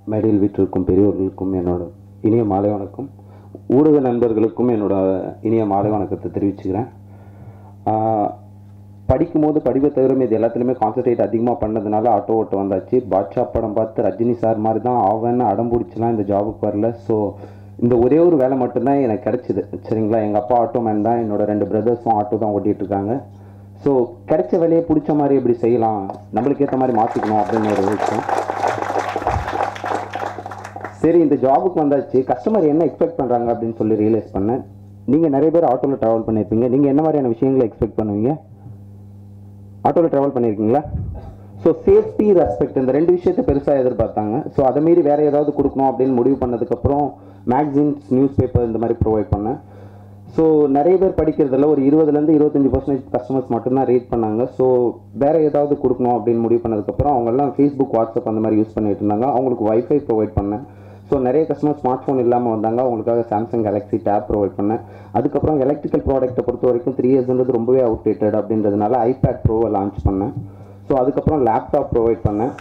மேடையில் வீற்றிருக்கும் பெரியோர்களுக்கும் என்னோட இனிய மாலை வணக்கம் ஊடக நண்பர்களுக்கும் என்னோட இனிய மாலை வணக்கத்தை தெரிவிச்சுக்கிறேன் ஆஹ், படிக்கும்போது படிப்பை தவிர இது எல்லாத்துலேயுமே கான்சன்ட்ரேட் அதிகமாக பண்ணதுனால ஆட்டோ ஓட்ட வந்தாச்சு பாட்ஷா படம் பார்த்து ரஜினி சார் மாதிரி தான் ஆவேன்னு அடம் பிடிச்சலாம் இந்த ஜாபுக்கு வரல ஸோ இந்த ஒரே ஒரு வேலை மட்டும்தான் எனக்கு கிடைச்சிது சரிங்களா எங்கள் அப்பா ஆட்டோ மேன் தான் என்னோட ரெண்டு பிரதர்ஸும் ஆட்டோ தான் ஓட்டிகிட்டு இருக்காங்க ஸோ கிடைச்ச வேலையை பிடிச்ச மாதிரி எப்படி செய்யலாம் நம்மளுக்கு ஏற்ற மாதிரி மாற்றிக்கணும் அப்படின்னு ஒரு விஷயம் சரி இந்த ஜாபுக்கு வந்தாச்சு கஸ்டமர் என்ன எக்ஸ்பெக்ட் பண்ணுறாங்க அப்படின்னு சொல்லி ரியலைஸ் பண்ணேன் நீங்கள் நிறைய பேர் ஆட்டோவில் ட்ராவல் பண்ணியிருப்பீங்க நீங்கள் என்ன மாதிரியான விஷயங்களை எக்ஸ்பெக்ட் பண்ணுவீங்க ஆட்டோவில் ட்ராவல் பண்ணியிருக்கீங்களா ஸோ சேஃப்டி ரெஸ்பெக்ட் இந்த ரெண்டு விஷயத்தை பெருசாக எதிர்பார்த்தாங்க ஸோ அதை மீறி வேறு ஏதாவது கொடுக்கணும் அப்படின்னு முடிவு பண்ணதுக்கப்புறம் மேக்சின்ஸ் நியூஸ் பேப்பர் இந்த மாதிரி ப்ரொவைட் பண்ணேன் ஸோ நிறைய பேர் படிக்கிறதுல ஒரு இருபதுலேருந்து இருபத்தஞ்சி பர்சன்டேஜ் கஸ்டமர்ஸ் மட்டும்தான் ரீட் பண்ணாங்க ஸோ வேறு ஏதாவது கொடுக்கணும் அப்படின்னு முடிவு பண்ணதுக்கப்புறம் அவங்கெல்லாம் ஃபேஸ்புக் வாட்ஸ்அப் அந்த மாதிரி யூஸ் பண்ணிட்டு இருந்தாங்க அவங்களுக்கு வைஃபை ப்ரொவைட் பண்ணேன் ஸோ நிறைய கஸ்டமர் ஸ்மார்ட் ஃபோன் இல்லாமல் வந்தாங்க அவங்களுக்காக சாம்சங் கேலக்ஸி டேப் ப்ரொவைட் பண்ணேன் அதுக்கப்புறம் எலக்ட்ரிக்கல் ப்ராடக்ட்டை பொறுத்த வரைக்கும் த்ரீ இயர்ஸ்ன்றது ரொம்பவே அவுடேட்டட் அப்படின்றதுனால ஐபேட் ப்ரோவை லான்ச் பண்ணேன் ஸோ அதுக்கப்புறம் லேப்டாப் ப்ரொவைட் பண்ணேன்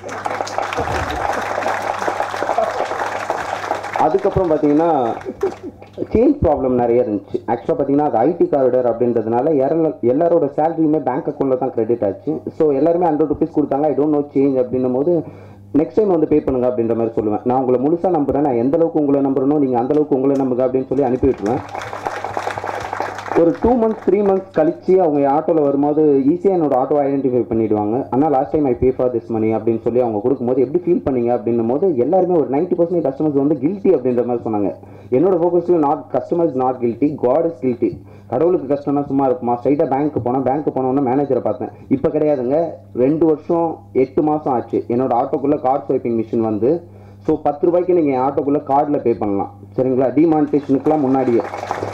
அதுக்கப்புறம் பார்த்தீங்கன்னா சேஞ்ச் ப்ராப்ளம் நிறைய இருந்துச்சு ஆக்சுவலாக பார்த்தீங்கன்னா அது ஐடி கார்டர் அப்படின்றதுனால எல்லா- எல்லாரோட சேலரியுமே பேங்க் அக்கௌண்ட்டில் தான் கிரெடிட் ஆச்சு ஸோ எல்லாருமே ஹண்ட்ரட் ருபீஸ் கொடுத்தாங்க ஐ டோன்ட் நோ சேஞ்ச் அப்படின்னும் போது நெக்ஸ்ட் டைம் வந்து பே பண்ணுங்க அப்படின்ற மாதிரி சொல்லுவேன் நான் உங்களை முழுசாக நம்புறேன் நான் எந்த அளவுக்கு உங்களை நம்புறனோ நீங்கள் அந்த அளவுக்கு உங்களை நம்புங்க அப்படின்னு சொல்லி அனுப்பி விட்டுருவேன் ஒரு டூ மந்த்ஸ் த்ரீ மந்த்ஸ் கழிச்சு அவங்க ஆட்டோவில் வரும்போது ஈஸியாக என்னோட ஆட்டோ ஐடென்டிஃபை பண்ணிடுவாங்க ஆனால் last time I pay for this money அப்படின்னு சொல்லி அவங்க கொடுக்கும்போது எப்படி ஃபீல் பண்ணீங்க அப்படின்னும் போது எல்லாருமே ஒரு நைன்ட்டி பர்சன்ட் கஸ்டமர்ஸ் வந்து கில்ட்டி அப்படின்ற மாதிரி சொன்னாங்க என்னோட ஃபோக்கஸ்லையும் not customers not guilty God is guilty கடவுளுக்கு கஷ்டம்னா சும்மா இருக்குமா ஸ்ட்ரைட்டாக பேங்க்கு போனேன் பேங்க்கு போனோன்னே மேனேஜரை பார்த்தேன் இப்போ கிடையாதுங்க ரெண்டு வருஷம் எட்டு மாதம் ஆச்சு என்னோட ஆட்டோக்குள்ளே கார்ட் ஸ்வைப்பிங் மிஷின் வந்து ஸோ பத்து ரூபாய்க்கு நீங்கள் என் ஆட்டோக்குள்ளே கார்டில் பே பண்ணலாம் சரிங்களா டிமானிட்டேஷனுக்குலாம் முன்னாடியே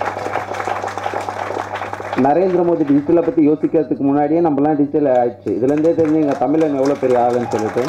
நரேந்திர மோடி டிஜிட்டலை பற்றி யோசிக்கிறதுக்கு முன்னாடியே நம்மலாம் டிஜிட்டல் ஆயிடுச்சு இதுலேருந்தே தெரிஞ்சு எங்கள் தமிழன் எவ்வளோ பெரிய ஆளுன்னு சொல்லிட்டு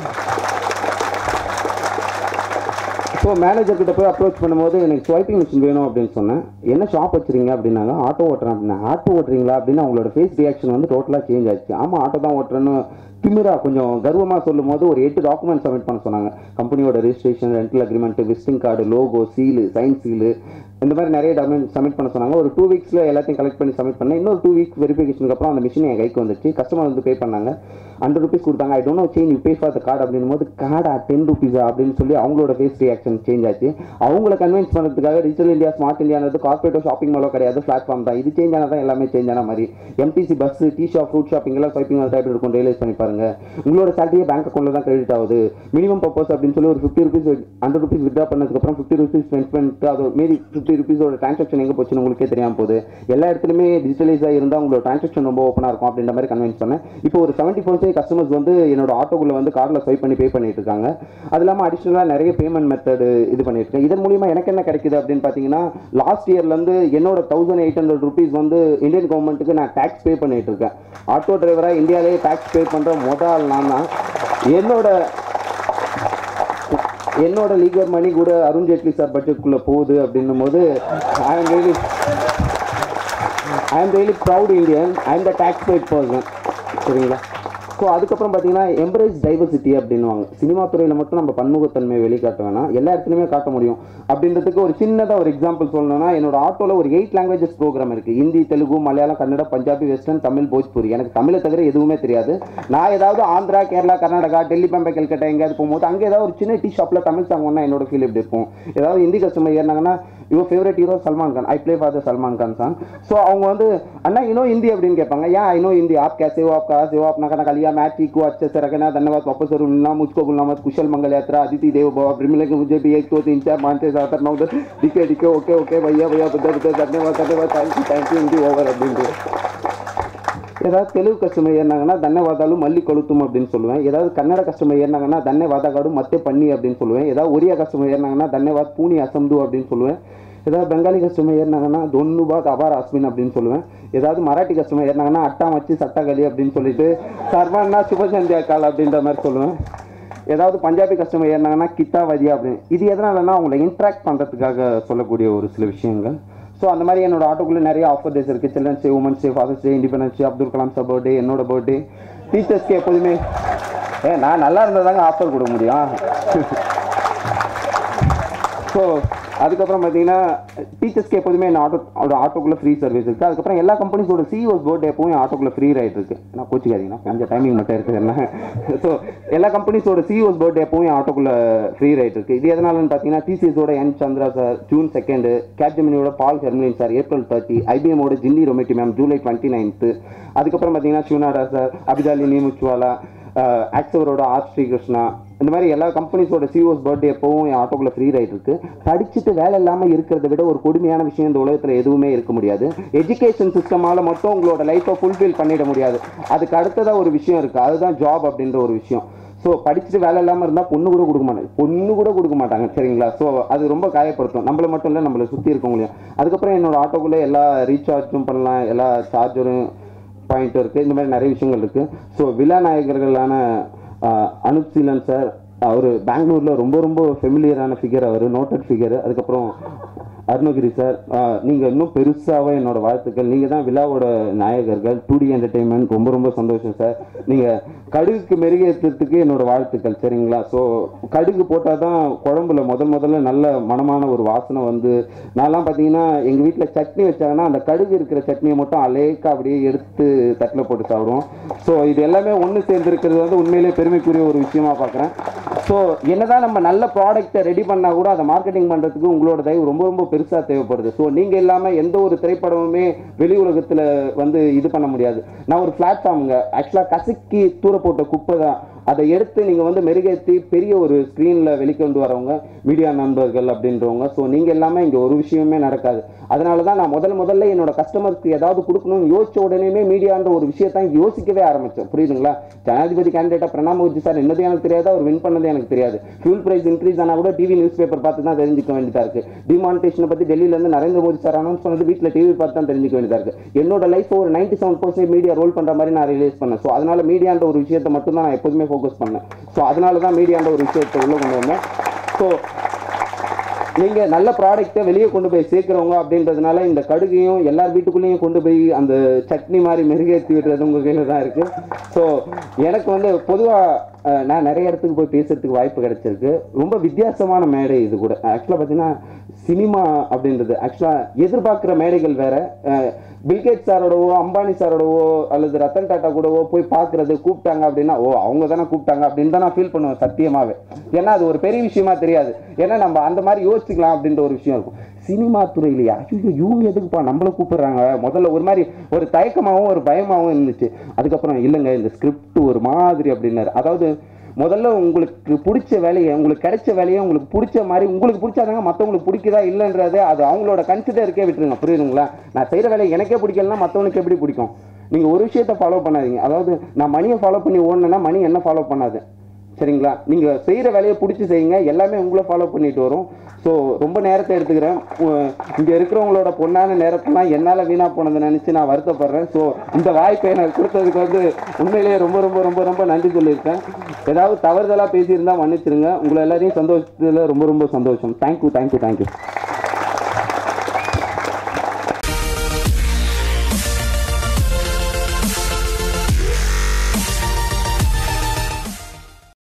ஸோ மேனேஜர் கிட்ட போய் அப்ரோச் பண்ணும்போது எனக்கு ஸ்வைப்பிங் மிஷின் வேணும் அப்படின்னு சொன்னேன் என்ன ஷாப் வச்சுருங்க அப்படின்னாங்க ஆட்டோ ஓட்டுறேன் அப்படின்னா ஆட்டோ ஓட்டுறீங்களா அப்படின்னு அவங்களோட ஃபேஸ் ரியாக்ஷன் வந்து டோட்டலாக சேஞ்ச் ஆச்சு ஆமாம் ஆட்டோ தான் ஓட்டுறேன்னு திமிரா கொஞ்சம் கர்வமாக சொல்லும் போது ஒரு எட்டு டாக்குமெண்ட் சப்மிட் பண்ண சொன்னாங்க கம்பெனியோட registration rental agreement visiting card logo seal sign seal இந்த மாதிரி நிறைய டாக்குமெண்ட் சப்மிட் பண்ண சொன்னாங்க ஒரு டூ வீக்ஸில் எல்லாத்தையும் கலெக்ட் பண்ணி சப்மிட் பண்ணேன் இன்னொரு டூ வீக்ஸ் வெரிஃபிகேஷனுக்கு அப்புறம் அந்த மிஷின் என் கைக்கு வந்துச்சு கஸ்டமர் வந்து பே பண்ணாங்க ஹண்ட்ரட் ருபீஸ் கொடுத்தாங்க I don't know change you pay for the card அப்படின்னும் போது கார்டா டென் ருபீஸா அப்படின்னு சொல்லி அவங்களோட ஃபேஸ் ரியாக்ஷன் சேஞ்ச் ஆச்சு அவங்கள கன்வின்ஸ் பண்ணுறதுக்காக டிஜிட்டல் இந்தியா ஸ்மார்ட் இந்தியானது கார்பரேட்டோ ஷாப்பிங் மாலோ கிடையாது பிளாட்ஃபார்ம் தான் இது சேஞ்ச் ஆனால் தான் எல்லாமே சேஞ்ச் ஆன மாதிரி MTC bus tea shop fruit shopping எல்லாம் ஸ்வைப்பிங் டைப் இருக்கும் ரியலைஸ் பண்ணி பாருங்க உங்களோட சேலரியே பேங்க் அக்கௌண்ட்ல தான் கிரெடிட் ஆகுது மினிமம் பர்பஸ் அப்படின்னு சொல்லி ஒரு fifty rupees hundred rupees withdraw பண்ணதுக்கப்புறம் ஃபிஃப்டி ருபீஸ் ஸ்பெண்ட் பண்ணிட்டு அது மீறி ஃபிஃப்டி ருபீஸோட ட்ரான்சாக்ஷன் எங்கே போச்சுன்னு உங்களுக்கே தெரியாம போகுது எல்லா இடத்துலையுமே டிஜிட்டலைஸாக இருந்தால் உங்களோட ட்ரான்சாக்ஷன் ரொம்ப ஓப்பனாக இருக்கும் அப்படின்ற மாதிரி கன்வின்ஸ் பண்ணேன் இப்போ ஒரு செவன்ட்டி பர்சன்ட் கஸ்டமர்ஸ் வந்து என்னோட ஆட்டோக்குள்ள வந்து கார்டில் ஸ்வைப் பண்ணி பே பண்ணிட்டு இருக்காங்க அது இல்லாமல் அடிஷ்னலாக நிறைய பேமெண்ட் மெத்தட் இது பண்ணிட்டு இருக்கேன் இதன் மூலியமா எனக்கு என்ன கிடைக்குது அப்படின்னு பார்த்தீங்கன்னா லாஸ்ட் இயர்லேருந்து என்னோட தௌசண்ட் எயிட் ஹண்ட்ரட் ருபீஸ் வந்து இந்தியன் கவர்மெண்ட்டுக்கு நான் டேக்ஸ் பே பண்ணிட்டு இருக்கேன் ஆட்டோ டிரைவராக இந்தியாவிலேயே டேக்ஸ் பே பண்ணுற முதல் நான் தான் என்னோட என்னோட லீகல் மணி கூட அருண் ஜேட்லி சார் பட்ஜெட்குள்ள போகுது அப்படின்னும் போது I am really I am really proud Indian I am the tax paid person சரிங்களா ஸோ அதுக்கப்புறம் பார்த்தீங்கன்னா எம்ப்ரேஸ் டைவர்சிட்டி அப்படின்னுவாங்க சினிமா துறையில் மட்டும் நம்ம பன்முகத்தன்மையை வெளிக்காட்ட வேணாம் எல்லா இடத்துலையுமே காட்ட முடியும் அப்படின்றதுக்கு ஒரு சின்னதாக ஒரு எக்ஸாம்பிள் சொல்லணும்னா என்னோட ஆட்டோவில் ஒரு எயிட் லாங்குவேஜஸ் ப்ரோக்ராம் இருக்குது ஹிந்தி தெலுங்கு மலையாளம் கன்னடா பஞ்சாபி வெஸ்டர்ன் தமிழ் போஜ்பூரி எனக்கு தமிழை தவிர எதுவுமே தெரியாது நான் ஏதாவது ஆந்திரா கேரளா கர்நாடகா டெல்லி பம்பை கல்கட்டா எங்கேயாவது போகும்போது அங்கே ஏதாவது ஒரு சின்ன டீ ஷாப்பில் தமிழ் சாங் ஒன்றா என்னோட ஃபீல் எப்படி இருக்கும் ஏதாவது ஹிந்தி கஸ்டமர் ஏறினாங்கன்னா your favourite hero Salman Khan I play for the Salman Khan song so அவங்க வந்து அண்ணா இன்னோ ஹிந்தி அப்படின்னு கேட்பாங்க ஏன் ஐ நோ हिंदी आप कैसे हो आप कहाँ से हो अपना खाना खा लिया मैं ठीक हूँ अच्छे से रखना धन्यवाद वापस और ना मुझको भूलना मत कुशल मंगल यात्रा अदिति देव बाबा ब्रिमले के मुझे भी एक दो तीन चार पाँच छः सात आठ नौ दस दिखे दिखे ओके ओके भैया भैया बुद्धा बुद्धा धन्यवाद धन्यवाद thank you thank you Hindi over அப்படின்ட்டு ஏதாவது தெலுங்கு கஸ்டமர் ஏறினாங்கன்னா தன்யவாதாலு மல்லி கொளுத்தும் அப்படின்னு சொல்லுவேன் ஏதாவது கன்னட கஸ்டமர் ஏறினாங்கன்னா தன்யவாதகாடு மத்தே பண்ணி அப்படின்னு சொல்லுவேன் ஏதாவது ஒரியா கஸ்டமர் ஏறினாங்கன்னா தன்யவாத் பூனி அசம்து அப்படின்னு சொல்லுவேன் ஏதாவது பெங்காலி கஸ்டமர் ஏறினாங்கன்னா தொன்னுபாத் அபார் அஸ்மின் அப்படின்னு சொல்லுவேன் ஏதாவது மராட்டி கஸ்டமர் ஏறினாங்கன்னா அட்டா வச்சு சட்டகளி அப்படின்னு சொல்லிட்டு சர்வானா சுபசந்தியா கால் அப்படின்ற மாதிரி சொல்லுவேன் ஏதாவது பஞ்சாபி கஸ்டமர் ஏறினாங்கன்னா கித்தாவதியா அப்படின்னு இது எதனாலன்னா அவங்கள இன்ட்ராக்ட் பண்ணுறதுக்காக சொல்லக்கூடிய ஒரு சில விஷயங்கள் ஸோ அந்த மாதிரி என்னோட ஆட்டோக்குள்ளே நிறைய ஆஃபர் டேஸ் இருக்குது children's day women's day father's day independence day Abdul Kalam sir birthday என்னோட பர்த்டே டீச்சர்ஸ்க்கு எப்போதுமே ஏ நான் நல்லா இருந்தால் தாங்க ஆஃபர் கொடுக்க முடியும் ஸோ அதுக்கப்புறம் பார்த்தீங்கன்னா டீச்சர்ஸ்க்கு எப்போதுமே என்ன ஆட்டோ ஆட்டோக்குள்ளே ஃப்ரீ சர்வீஸ் இருக்குது அதுக்கப்புறம் எல்லா கம்பெனிஸோட சிஓஸ் பர்த்டே எப்பவும் ஆட்டோக்குள்ளே ஃப்ரீ ரைட் இருக்குது நான் கோச்சிக்காதீங்கன்னா கொஞ்சம் டைமிங் மட்டும் இருக்குது என்ன ஸோ எல்லா கம்பெனிஸோட சிஓஸ் பர்த்டே எப்பவும் ஆட்டோக்குள்ளே ஃப்ரீ ரைட் இருக்குது இது எதனாலன்னு பார்த்தீங்கன்னா டிசிஎஸோட N Chandra sir June second கேப்ஜெமினியோட Paul Hermelin sir April thirty ஐபிஎம்மோட Ginni Rometty ma'am July twenty ninth அதுக்கப்புறம் பார்த்தீங்கன்னா சிவனாரா சார் அபிதாலி முச்சுவாலா ஆக்சவரோட ஆர் ஸ்ரீகிருஷ்ணா இந்த மாதிரி எல்லா கம்பெனிஸோட சிஓஸ் பர்த்டே எப்பவும் என் ஆட்டோக்குள்ள ஃப்ரீ ரைட் இருக்கு படிச்சுட்டு வேலை இல்லாமல் இருக்கிறத விட ஒரு கொடுமையான விஷயம் இந்த உலகத்தில் எதுவுமே இருக்க முடியாது எஜுகேஷன் சிஸ்டமால மட்டும் உங்களோட லைஃப்பை ஃபுல்ஃபில் பண்ணிட முடியாது அதுக்கு அடுத்ததாக ஒரு விஷயம் இருக்கு அதுதான் ஜாப் அப்படின்ற ஒரு விஷயம் ஸோ படிச்சுட்டு வேலை இல்லாமல் இருந்தால் பொண்ணு கூட கொடுக்க மாட்டாங்க பொண்ணு கூட கொடுக்க மாட்டாங்க சரிங்களா ஸோ அது ரொம்ப காயப்படுத்தும் நம்மளை மட்டும் இல்லை நம்மளை சுற்றி இருக்கவங்களையும் அதுக்கப்புறம் என்னோட ஆட்டோக்குள்ளே எல்லா ரீசார்ஜும் பண்ணலாம் எல்லா சார்ஜரும் பாயிண்ட் இருக்குது இந்த மாதிரி நிறைய விஷயங்கள் இருக்குது ஸோ விழா நாயகர்களான ஆஹ், அனுப் சீலன் சார் அவர் பெங்களூரில் ரொம்ப ரொம்ப ஃபெமிலியரான ஃபிகர் அவர் நோட்டட் ஃபிகர் அதுக்கப்புறம் அருணகிரி சார் நீங்கள் இன்னும் பெருசாக என்னோட வாழ்த்துக்கள் நீங்கள் தான் விழாவோட நாயகர்கள் டூ டி என்டர்டெயின்மெண்ட் ரொம்ப ரொம்ப சந்தோஷம் சார் நீங்கள் கடுகுக்கு மெருகேற்றத்துக்கு என்னோட வாழ்த்துக்கள் சரிங்களா ஸோ கடுகு போட்டால் தான் குழம்புல முதல் முதல்ல நல்ல மனமான ஒரு வாசனை வந்து நான்லாம் பார்த்தீங்கன்னா எங்கள் வீட்டில் சட்னி வச்சாங்கன்னா அந்த கடுகு இருக்கிற சட்னியை மட்டும் அலேக்கா அப்படியே எடுத்து தட்டில் போட்டு சாப்பிடுவோம் ஸோ இது எல்லாமே ஒன்று சேர்ந்துருக்கிறது வந்து உண்மையிலே பெருமைக்குரிய ஒரு விஷயமா பார்க்குறேன் ஸோ என்னதான் நம்ம நல்ல ப்ராடக்ட்டை ரெடி பண்ணால் கூட அதை மார்க்கெட்டிங் பண்ணுறதுக்கு உங்களோட தயவு ரொம்ப ரொம்ப பெருசாக தேவைப்படுது ஸோ நீங்கள் இல்லாமல் எந்த ஒரு திரைப்படமுமே வெளி உலகத்தில் வந்து இது பண்ண முடியாது நான் ஒரு பிளாட்ஃபார்முங்க ஆக்சுவலாக கசக்கி தூர போட்ட குப்பை தான் அதை எடுத்து நீங்கள் வந்து மெருகேற்றி பெரிய ஒரு ஸ்க்ரீனில் வெளிக்கொண்டு வரவங்க மீடியா நண்பர்கள் அப்படின்றவங்க ஸோ நீங்கள் எல்லாமே இங்கே ஒரு விஷயமே நடக்காது அதனால தான் நான் முதல் முதல்ல என்னோட கஸ்டமருக்கு ஏதாவது கொடுக்கணும்னு யோசிச்ச உடனேமே மீடியான்ற ஒரு விஷயத்தான் யோசிக்கவே ஆரம்பித்தேன் புரியுதுங்களா ஜனாதிபதி கேண்டிடேட்டாக பிரணாப் முகர்ஜி சார் என்னது எனக்கு தெரியாது அவர் வின் பண்ணது எனக்கு தெரியாது ஃபியூல் பிரைஸ் இன்க்ரீஸ் ஆனால் கூட டிவி நியூஸ் பேப்பர் பார்த்து தான் தெரிஞ்சுக்க வேண்டியதாக இருக்குது டிமானிட்டேஷனை பற்றி டெல்லியிலேருந்து நரேந்திர மோடி சார் அனௌன்ஸ் பண்ணது வீட்டில் டிவி பார்த்து தான் தெரிஞ்சுக்க வேண்டியதாக இருக்குது என்னோட லைஃப் ஒரு ninety seven percent media role பண்ணுற மாதிரி நான் ரிலீஸ் பண்ணேன் ஸோ அதனால மீடியான்ற ஒரு விஷயத்தை மட்டும் தான் நான் எப்போதுமே ஃபோக்கஸ் பண்ணேன் ஸோ அதனால தான் மீடியான்ற ஒரு விஷயத்தை உள்ள கொண்டு வந்தேன் ஸோ நீங்க நல்ல ப்ராடக்ட்டை வெளியே கொண்டு போய் சேர்க்கிறவங்க அப்படின்றதுனால இந்த கடுகையும் எல்லார் வீட்டுக்குள்ளேயும் கொண்டு போய் அந்த சட்னி மாதிரி மெருகேற்றி விடுறது உங்க கையில தான் இருக்கு ஸோ எனக்கு வந்து பொதுவா அஹ், நான் நிறைய இடத்துக்கு போய் பேசுறதுக்கு வாய்ப்பு கிடைச்சிருக்கு ரொம்ப வித்தியாசமான மேடை இது கூட ஆக்சுவலாக பார்த்தீங்கன்னா சினிமா அப்படின்றது ஆக்சுவலாக எதிர்பார்க்குற மேடைகள் வேற அஹ், பில்கேட் சாரோடவோ அம்பானி சாரோடவோ அல்லது ரத்தன் டாட்டா கூடவோ போய் பார்க்கறது கூப்பிட்டாங்க அப்படின்னா ஓ அவங்க தானே கூப்பிட்டாங்க அப்படின்னு தான் நான் ஃபீல் பண்ணுவேன் சத்தியமாவே ஏன்னா அது ஒரு பெரிய விஷயமா தெரியாது ஏன்னா நம்ம அந்த மாதிரி யோசிச்சுக்கலாம் அப்படின்ற ஒரு விஷயம் இருக்கும் சினிமா துறையிலையா ஐயோ இவங்க எதுக்குப்பா நம்மளை கூப்பிடுறாங்க முதல்ல ஒரு மாதிரி ஒரு தயக்கமாகவும் ஒரு பயமாகவும் இருந்துச்சு அதுக்கப்புறம் இல்லைங்க இந்த ஸ்கிரிப்ட் ஒரு மாதிரி அப்படின்னாரு அதாவது முதல்ல உங்களுக்கு பிடிச்ச வேலையை உங்களுக்கு கிடைச்ச வேலையை உங்களுக்கு பிடிச்ச மாதிரி உங்களுக்கு பிடிச்சாதாங்க மற்றவங்களுக்கு பிடிக்குதா இல்லைன்றது அது அவங்களோட கன்சிடருக்கே விட்டுருங்க புரியுதுங்களா நான் செய்கிற வேலையை எனக்கே பிடிக்கலன்னா மற்றவனுக்கு எப்படி பிடிக்கும் நீங்கள் ஒரு விஷயத்தை ஃபாலோ பண்ணாதீங்க அதாவது நான் மணியை ஃபாலோ பண்ணி ஓடணுன்னா மணி என்ன ஃபாலோ பண்ணாது சரிங்களா நீங்கள் செய்கிற வேலையை பிடிச்சி செய்யுங்க எல்லாமே உங்களை ஃபாலோ பண்ணிட்டு வரும் ஸோ ரொம்ப நேரத்தை எடுத்துக்கிறேன் இங்கே இருக்கிறவங்களோட பொண்ணான நேரத்தெல்லாம் என்னால் வீணாக போனதை நினச்சி நான் வருத்தப்படுறேன் ஸோ இந்த வாய்ப்பை எனக்கு கொடுத்ததுக்கு வந்து உண்மையிலேயே ரொம்ப ரொம்ப ரொம்ப ரொம்ப நன்றி சொல்லியிருக்கேன் ஏதாவது தவறுதலாக பேசியிருந்தா மன்னிச்சிருங்க உங்களை எல்லாரையும் சந்தோஷத்தில் ரொம்ப ரொம்ப சந்தோஷம் தேங்க்யூ தேங்க்யூ தேங்க்யூ